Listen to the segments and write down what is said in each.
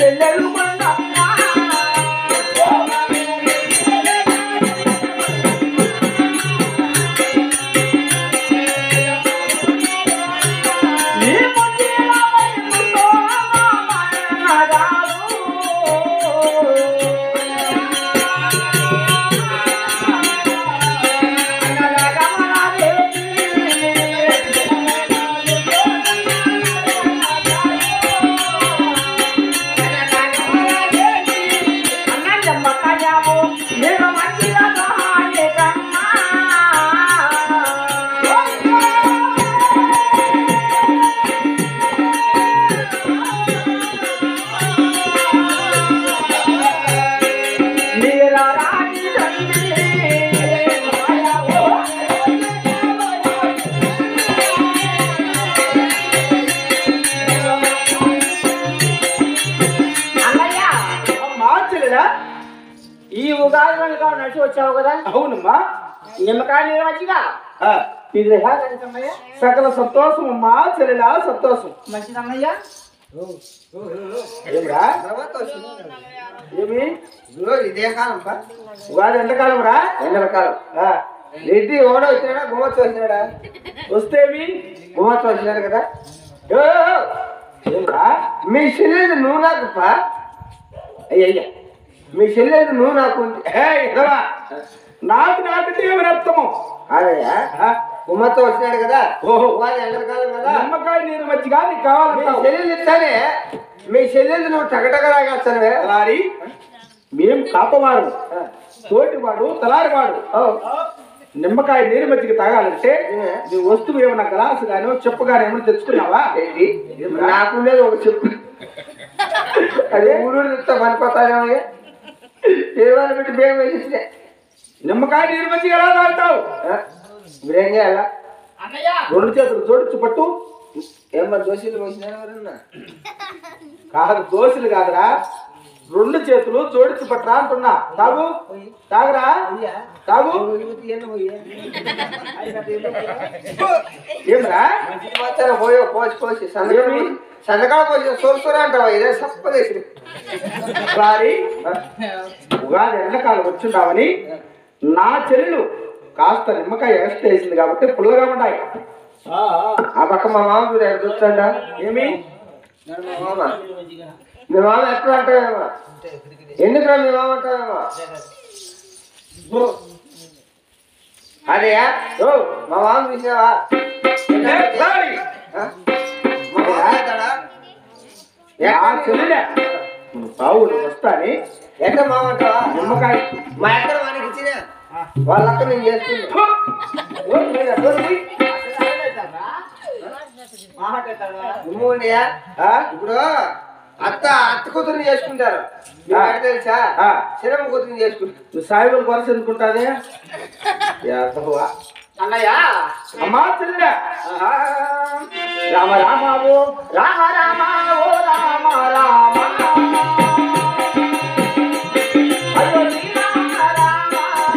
చెల్లెలు కొండమ్మ నీ ముద్దుల వైపుతో నేను మంచిగా మీరా రాణి అన్నయ్య అమ్మా చెల్లెలా ఈ ఉగాది వెనక నడిచి వచ్చావు కదా అవునమ్మా నిమ్మకాయ నీరు మంచిగా ఆ, ఇది కనకమ్మయ్య సకల సంతోషం అమ్మా చెల్లెలా సంతోషం మంచిదన్నయ్య ఏమిరా ఏమి ఇదే కాలం పా ఉగాది ఎంతకాలం రా ఎండల కాలం ఆ, రెడ్డి ఓడో వచ్చినాడా గుమ్మత్తు వచ్చినాడా వస్తేమి గుమ్మత్తు వచ్చినాడు కదా ఏ, ఏమిరా మీ చెల్లెది నువ్వు నాకు పా అయ్యయ్యా మీ చెల్లెది నువ్వు నాకు ఉంది. ఏయ్, ఎదవా. నాకు నాకంటే ఏమి రక్తము అదయ్యా ఆ, గుమ్మత్తు వచ్చినాడు కదా ఓహో ఉగాది ఎండల కాలం కదా నిమ్మకాయ నీరు మజ్జిగా నీకు మీ కావాలంటావు చెల్లెలు ఇస్తానే మీ చెల్లెది నువ్వు టగటగలాగేస్తానువే తలారి మేం కాపవాడు తోటివాడు తలారివాడు నిమ్మకాయ నీరు మజ్జిగ తాగాలంటే నీ వస్తువు ఏమన్నా గ్లాసు గానో చెప్పు గానీ ఏమైనా తెచ్చుకున్నావా ఏంటి నాకు లేదు ఒక చెప్పు అదే ఊరూరు ఇస్తా పనిపోతానేమో ఏమైనా పెట్టి బేగం వేసిస్తే నిమ్మకాయ నీరు మజ్జిగ ఎలా తాగుతావు మీరేం చేయాలా అన్నయ్య రెండు చేతులు జోడించు పట్టు ఏమన్నా దోషులు పోసినా ఎవరన్నా కాదు దోశలు కాదురా రెండు చేతులు జోడించి పట్టరా అంటున్నా తాగు తాగురా తాగు ఏమరా మాత్రం పోయో పోసి పోసి సందకాడ ఏమి? సందకాడ పోసి సోర్సోరా అంటావా ఇదే సప్పదేసి రారి ఉగాది ఎండకాలం వచ్చిందామని నా చెల్లెలు కాస్త నిమ్మకాయ ఎక్స్ట్రా వేసింది కాబట్టి పుల్లగా ఉన్నాయి ఆ పక్క మా మామ చూడు ఎక్కడ చూస్తాడా ఏమి మా మామ మీ మామ ఎక్కడ అంటావేమో ఎందుకురా మీ మామ అంటావేమో అదే ఓ, మా మామ చూసావా ఏ, రారి. ఆ? మా మామ అంటాడా? నా చెల్లెలే బావులు వస్తాని ఎక్కడ మామ అంటావా నిమ్మకాయ మా ఎక్కడ వానికి ఇచ్చినా వాళ్ళక్క నేను చేస్తున్నా ఫు! ఓ, మీద, ఓ, పోయి. నువ్వు ఉండయా ఆ? ఇప్పుడు అత్త అత్త కూతురుని చేసుకుంటారు మీకు ఎక్కడ తెలుసా ఆ. చిరమ్మ కూతురుని చేసుకుంటారు నువ్వు సాయిబుల కొరస ఎందుకుంటాదే యాదవ్వా. అన్నయ్య అమ్మా చెల్లె రామ రామ ఓ రామ రామ ఓ రామ రామ అయ్యో శ్రీరామ రామ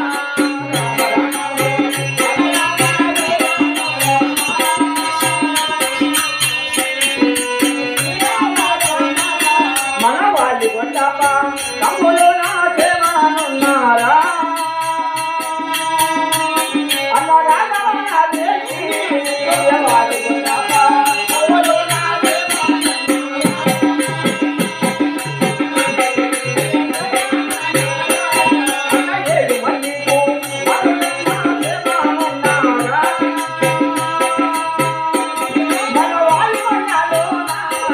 మన వాళ్ళి కొండప తమ్ముడు నా దేవానున్నారా అమ్మ రాజా దేవి వాళ్ళి కొండప తమ్ముడు నా ఏడు మందికు మన వాళ్ళి కొండలోనా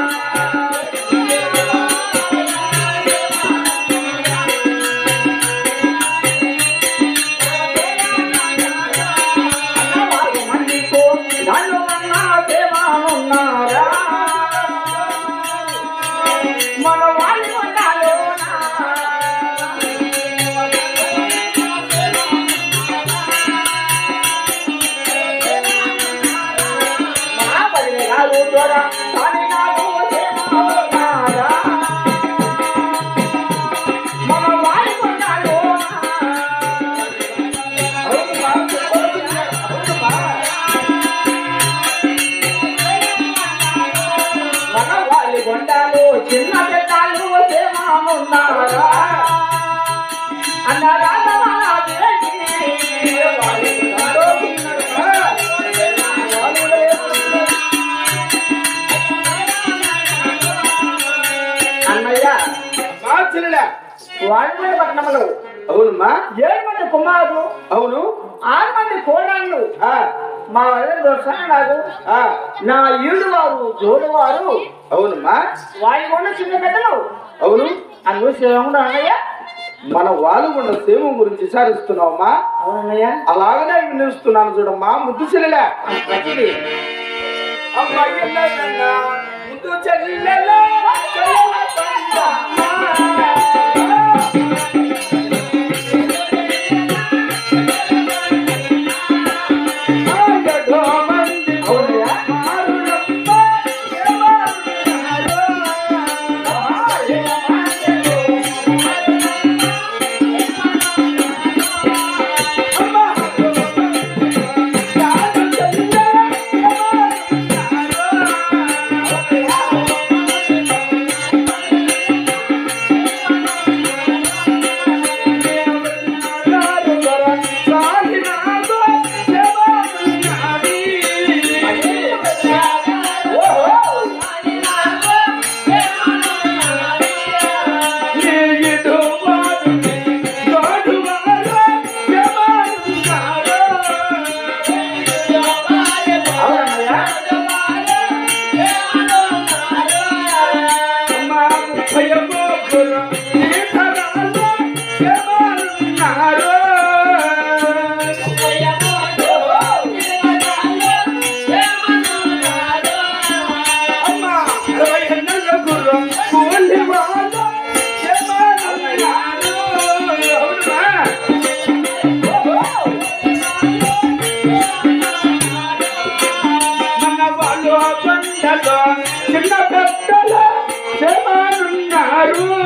అన్నవారు మందికో నన్ను అన్నా దేవానున్నారా మన వాళ్ళు ఉండాలోనా మా పదిలే గారు ద్వారా తాని నాకు దేవానున్నారా మన వాళ్ళు ఉండాలోనా అవును బా, అవును బా. మన వాళ్ళ కొండలు చిన్న పెట్టాలి మన రాజమాదేవి అన్నయ్య మా చెల్లెలా వాయుమూల పట్టణంలో అవునమ్మా ఏడు మంది కుమారులు అవును ఆరు మంది కోడళ్ళు ఆ, మా వల్ల దొరసాడు ఆ, నా ఈడు వారు జోడు వారు అవునమ్మా వాళ్ళు కూడా చిన్న పెద్దలు అవును అందులో శివముడు అన్నయ్య మన వాలుగుండ సేవం గురించి విచారిస్తున్నావమ్మా అవునన్నయ్య అలాగనే వినిస్తున్నాను చూడమ్మా ముద్దు చెల్లెలా మంచిది అమ్మా ఎల్లెల్లన్నా, ముద్దు చెల్లెలా, చెల్లెల బంధమ్మా. ఆగడో మంది అవునయ్య మారులమ్మ, ఏమారున్నారో. అమ్మా, తాను చెల్లెలా, అవునన్నయ్య చిన్న పెద్దల శమానున్నారు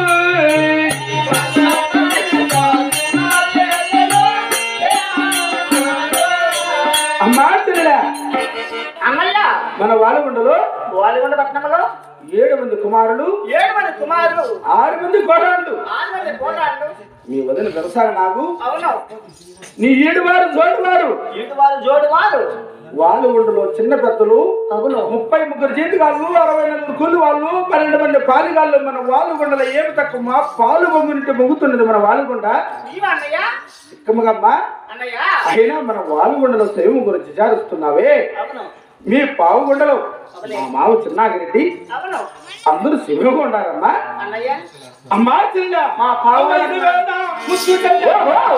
అమ్మా చెల్లె అన్నయ్య మన వాలగుండలో వాలిగొండ పట్టణంలో ఏడు మంది కుమారులు ఏడు మంది కుమారులు ఆరు మంది కోడళ్ళు ఆరు మంది కోడాళ్ళు మీ వదిన వ్యవసాయ నాకు అవును నీ ఈడువారు జోడువారు ఇటు వారు జోడు వారు వాలుగుండలో చిన్న పెద్దలు అవును ముప్పై ముగ్గురు జీతగాళ్ళు అరవై నలుగురు కూలి వాళ్ళు పన్నెండు మంది పాలిగాళ్ళు మన వాలుగుండలో ఏమి తక్కువ పాలు బొంగునింటి మొగుతున్నది మన వాలుగుండ నీవా అన్నయ్య ఇక్కమ్మగమ్మ అన్నయ్య అయినా మన వాలుగుండలో శైవం గురించి విచారిస్తున్నావే అవును మీ పావుగుండలో మా మావ చిన్నాగిరెడ్డి అవును అందరూ శివంగా ఉండారమ్మా అన్నయ్య అమ్మా చిన్న మా పావుగండ ముద్దు చెల్లె.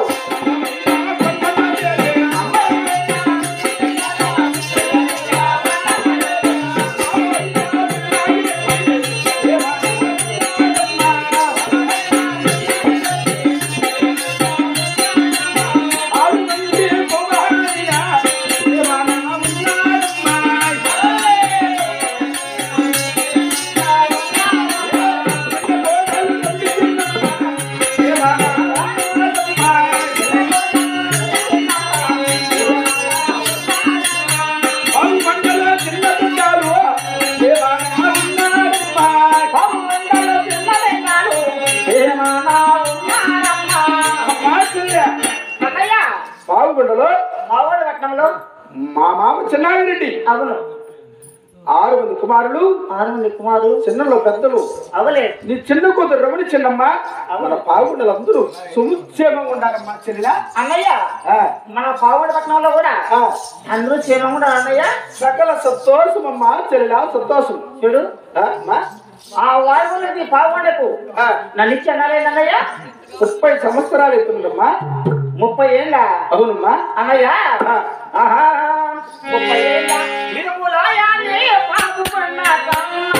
అన్నయ్య పావుగొండలో మావాడు పట్టణంలో మా మామ చిన్నాగిరెడ్డి అవును ఆరు మంది కుమారులు ఆరు మంది కుమారులు చిన్నలో పెద్దలు అవలే నీ చిన్న కూతురు రమణి చిన్నమ్మ మన పావుగుండలందరూ సుముక్షేమంగా ఉండాలమ్మా చెల్లిలా అన్నయ్య ఆ, మన పావుడు పట్టణంలో కూడా ఆ, అందరూ క్షేమం కూడా అన్నయ్య సకల సంతోషమమ్మ చెల్లిలా సంతోషం చూడు ఆ, అమ్మా? ఆ వాయువులకి పావుగొండకు ఆ, నన్ను ఇచ్చి అన్నయ్య ముప్పై సంవత్సరాలు అవుతుందమ్మా ముప్పై ఏళ్ళ అవునమ్మా అన్నయ్య ఆ, ఆహా ముప్పై ఏళ్ళ మినుములాయాన్ని పాపుకున్నాక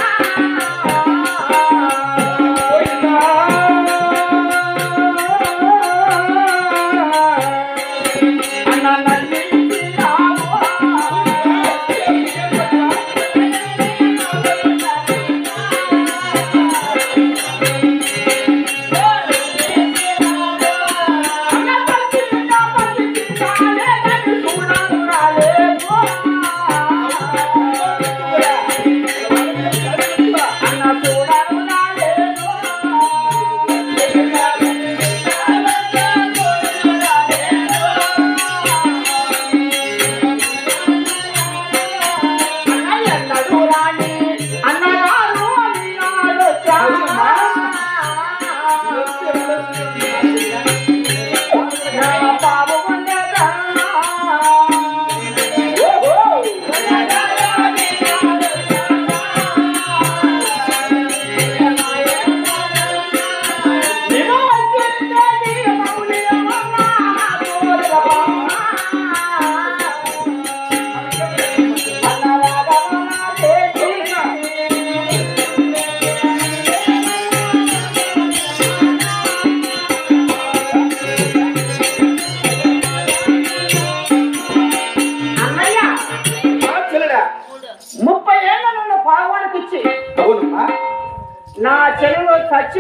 పోయిందా? అన్న నన్నించినావు. అన్న పట్టిందా, పట్టిందా, లేదని చూడను రాలేదు.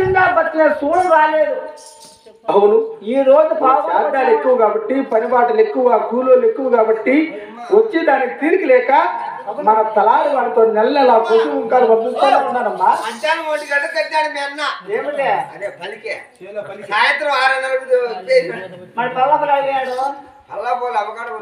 నిండా బతికిన సూడు రాలేదు అవును ఈ రోజు మన శాతాలు ఎక్కువ కాబట్టి పని బాటలు ఎక్కువ కూలోళ్ళు ఎక్కువ కాబట్టి వచ్చి దానికి తీరిక లేక మన తలారి వాడితో నెల నెల పశువు ఇంకా పంపిస్తూనే ఉన్నానమ్మా మధ్యాహ్నం ఒంటి గంట కట్టాడు మీ అన్న ఏమిటే అదే పలికే సాయంత్రం ఆరున్నరకు వచ్చేసాడు. మరి పల్లపలు అడిగాడు అల్లా పోలు అవకాడో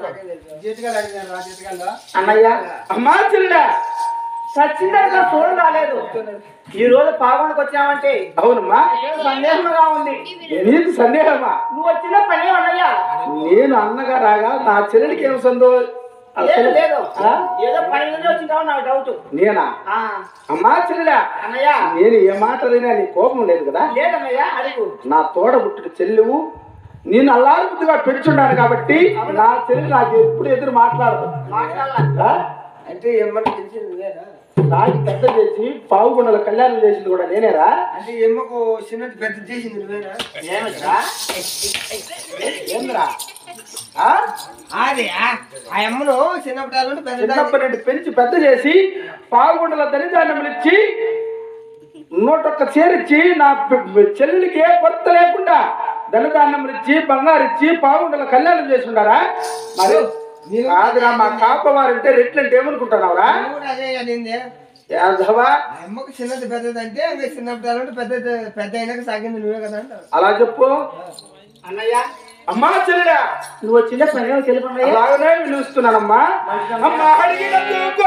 అన్నయ్య అమ్మా చెల్లె సచ్చిందా సూడు రాలేదు ఈ రోజు పాల్గొనకు వచ్చామంటే అవునమ్మా ఏదో సందేహంగా ఉంది నీకు సందేహమా నువ్వు వచ్చిన పని అన్నయ్య నేను అన్నగా రాగా నా చెల్లెలికి ఏం సందో లేదు అసలు లేదు ఆ? ఏదో పని మీద వచ్చిందావు నాకు డౌట్ నేనా ఆ, అమ్మా చెల్లె అన్నయ్య నేను ఏ మాట లేనా నీ కోపం లేదు కదా లేదన్నయ్య అడుగు నా తోడ పుట్టిన చెల్లెవు నేను అల్లారు ముద్దుగా పెంచున్నాను కాబట్టి నా చెల్లి నాకు ఎప్పుడు ఎదురు మాట్లాడదు మాట్లాడాల ఆ? అంటే ఏమన్నా తెలిసింది నువ్వేనా నాకు పెద్ద చేసి పావుగుండల కళ్యాణం చేసింది కూడా నేనేరా అంటే ఎమ్మకు చిన్నది పెద్ద చేసింది నువ్వేనా ఏమిట్రా ఏంద్రా ఆ? అదే ఆ అమ్మను చిన్నప్పటి పెద్ద చిన్నప్పటి నుండి పెంచి పెద్ద చేసి పావుగుండల దరిదాన్నములు ఇచ్చి నూటొక్క చేరిచ్చి నా పె- చెల్లెలికి ఏ కొరత లేకుండా ధనదాన్నములు ఇచ్చి బంగారు ఇచ్చి పావుగుండల కళ్యాణం చేసి ఉండారా మరి కాదురా మా కాపవారంటే రెట్లంటే ఏమనుకుంటున్నావురా నువ్వు కూడా అదే అనింది యాదవా ఆ అమ్మకు చిన్నది పెద్దది అంటే ఇంకా చిన్నప్పటి పెద్ద పెద్ద అయినాక సాగింది నువ్వే కదా అంటావు అలా చెప్పు అన్నయ్య అమ్మా చెల్లెడా నువ్వు వచ్చిన పని తెలుపు అన్నయ్య అలాగనే పిలుస్తున్నానమ్మా అమ్మా అడిగినందుకు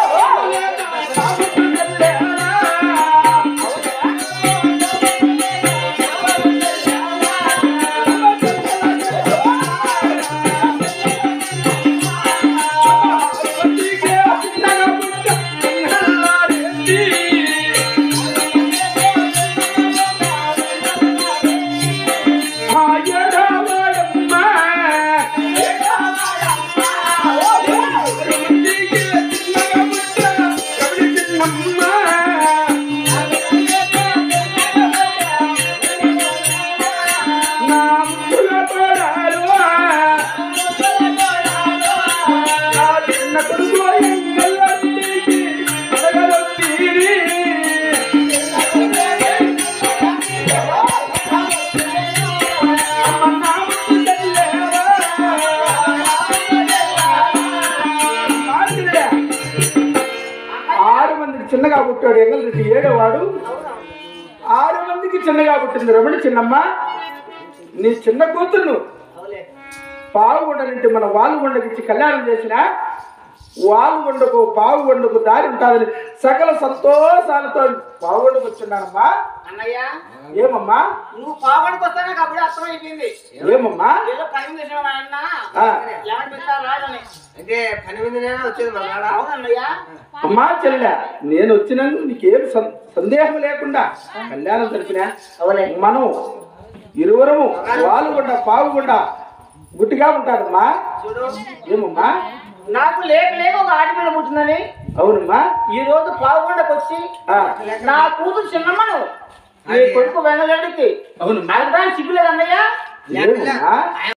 ఆరు మందికి చిన్నగా పుట్టాడు ఎంగల్ రెడ్డి ఏడోవాడు ఆరు మందికి చిన్నగా పుట్టింది రమణి చిన్నమ్మ నీ చిన్న కూతురు అవులే పావుగొండ నుండి మన వాలుగొండకి ఇచ్చి కళ్యాణం చేసిన వాలుగొండకు పావుగొండకు దారి ఉంటుందని సకల సంతోషాలతో పావుగొండకు వచ్చున్నానమ్మా అన్నయ్య ఏమమ్మా నువ్వు పావుగొనకు వస్తా నాకు అప్పుడే అర్థమైపోయింది ఏమమ్మా ఏదో పని చేసిన ఆయన ఆ, లెవెన్ పెట్టారు రాదని అంటే పని మీదనే వచ్చేది మా నాడ అవునన్నయ్య అమ్మా చెల్లె నేను వచ్చినందుకు నీకేం సం- సందేహం లేకుండా కళ్యాణం జరిపినా అవులే మనం ఇరువురము వాలుగొండ పావుగొండ గుట్టిగా ఉంటారమ్మా చూడు ఏమమ్మా నాకు లేక లేక ఒక ఆడపిల్ల పుట్టిందని అవునమ్మా ఈ రోజు పావుగొండకు వచ్చి ఆ, నా కూతురు చిన్నమ్మను నీ కొడుకు వెనగడికి అవునమ్మా అడగడానికి సిగ్గులేదు అన్నయ్య ఏమమ్మా